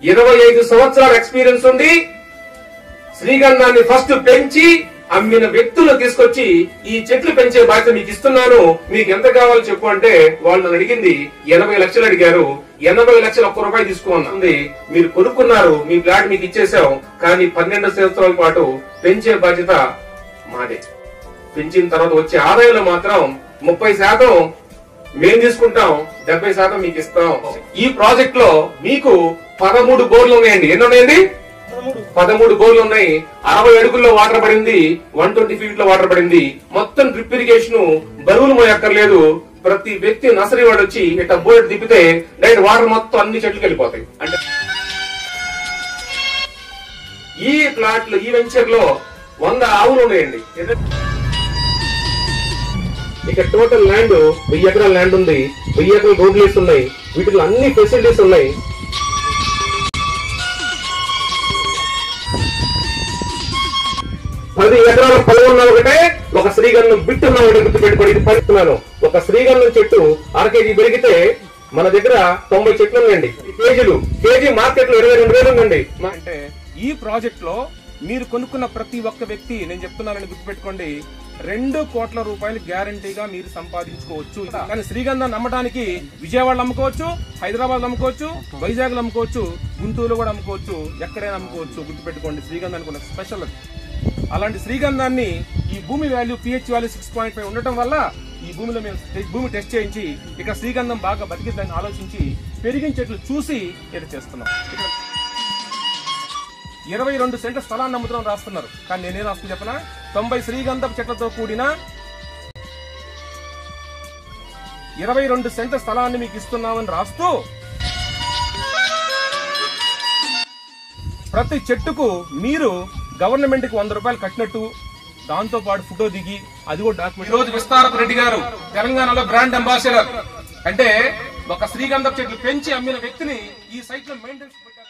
ఇరవై ఐదు సంవత్సరాల ఎక్స్పీరియన్స్ ఉంది శ్రీగంధాన్ని ఫస్ట్ పెంచి అమ్మిన వ్యక్తులు తీసుకొచ్చి ఈ చెట్లు పెంచే బాధ్యత మీకు ఇస్తున్నాను మీకు ఎంత కావాలో చెప్పు అంటే వాళ్ళు నన్ను అడిగింది ఎనభై లక్షలు అడిగారు ఎనభై లక్షలు ఒక్క రూపాయి తీసుకున్నది మీరు కొనుక్కున్నారు మీ ప్లాట్ మీకు ఇచ్చేసాం కానీ పన్నెండు సంవత్సరాల పాటు పెంచే బాధ్యత మాదే పెంచిన తర్వాత వచ్చే ఆదాయంలో మాత్రం ముప్పై శాతం మేం తీసుకుంటాం డెబ్బై శాతం మీకు ఇస్తాం ఈ ప్రాజెక్ట్ లో మీకు పదమూడు బోర్లు ఉన్నాయండి ఎన్ని ఉన్నాయండి పదమూడు బోర్లు ఉన్నాయి అరవై అడుగుల్లో వాటర్ పడింది వన్ ట్వంటీ ఫీట్ లో వాటర్ పడింది మొత్తం డ్రిప్ ఇరిగేషన్ బరువులు మోయక్కర్లేదు ప్రతి వ్యక్తి నర్సరీ వాడు వచ్చి ఇట్లా బోర్డు తిప్పితే డైరెక్ట్ వాటర్ మొత్తం అన్ని చెట్లకు వెళ్ళిపోతాయి అంటే ఈ ప్లాట్ లో ఈ వెంచర్ లో వంద ఆవులు ఉన్నాయండి ఇక టోటల్ ల్యాండ్ వెయ్యి ఎకరాల ల్యాండ్ ఉంది వెయ్యి ఎకరాల రోడ్లు వేసి ఉన్నాయి వీటిలో అన్ని ఫెసిలిటీస్ ఉన్నాయి పది ఎకరాల పొలం ఉన్న ఒకటే ఒక శ్రీగంధం బిట్టు ఉన్న ఒకటి గుర్తు పెట్టుకోండి ఇది పడుతున్నాను ఒక శ్రీగంధం చెట్టు అర కేజీ పెరిగితే మన దగ్గర తొంభై చెట్లు ఉన్నాయండి ఈ కేజీలు కేజీ మార్కెట్ లో ఇరవై రెండు వేలు ఉందండి అంటే ఈ ప్రాజెక్ట్ లో మీరు కొనుక్కున్న ప్రతి ఒక్క వ్యక్తి నేను చెప్తున్నానని గుర్తుపెట్టుకోండి రెండు కోట్ల రూపాయలు గ్యారంటీగా మీరు సంపాదించుకోవచ్చు కానీ శ్రీగంధం నమ్మడానికి విజయవాడలో అమ్ముకోవచ్చు హైదరాబాద్ అమ్ముకోవచ్చు వైజాగ్ అమ్ముకోవచ్చు గుంటూరులో కూడా అమ్ముకోవచ్చు ఎక్కడైనా అమ్ముకోవచ్చు గుర్తుపెట్టుకోండి శ్రీగంధానికి ఉన్న స్పెషల్ అది అలాంటి శ్రీగంధాన్ని ఈ భూమి value pH value six point five ఉండటం వల్ల ఈ భూమిలో మేము టె- భూమి టెస్ట్ చేయించి ఇక్కడ శ్రీగంధం బాగా బతికిద్దని ఆలోచించి పెరిగిన చెట్లు చూసి ఇక్కడ చేస్తున్నాం ఇక్కడ ఇరవై రెండు సెంట్ల స్థలాన్ని అమ్ముతున్నాం రాస్తున్నారు కానీ నేనేం రాస్తుంది చెప్పనా తొంభై శ్రీగంధపు చెట్లతో కూడిన ఇరవై రెండు సెంట్ల స్థలాన్ని మీకు ఇస్తున్నామని రాస్తూ ప్రతి చెట్టుకు మీరు గవర్నమెంట్ కి వంద రూపాయలు కట్టినట్టు దాంతో పాటు ఫోటో దిగి అది కూడా డాక్యుమెంట్ రోజు విస్తారపు రెడ్డి గారు తెలంగాణలో బ్రాండ్ అంబాసిడర్ అంటే ఒక శ్రీగంధపు చెట్లు పెంచి అమ్మిన వ్యక్తిని ఈ సైట్ లో మెయింటెనెన్స్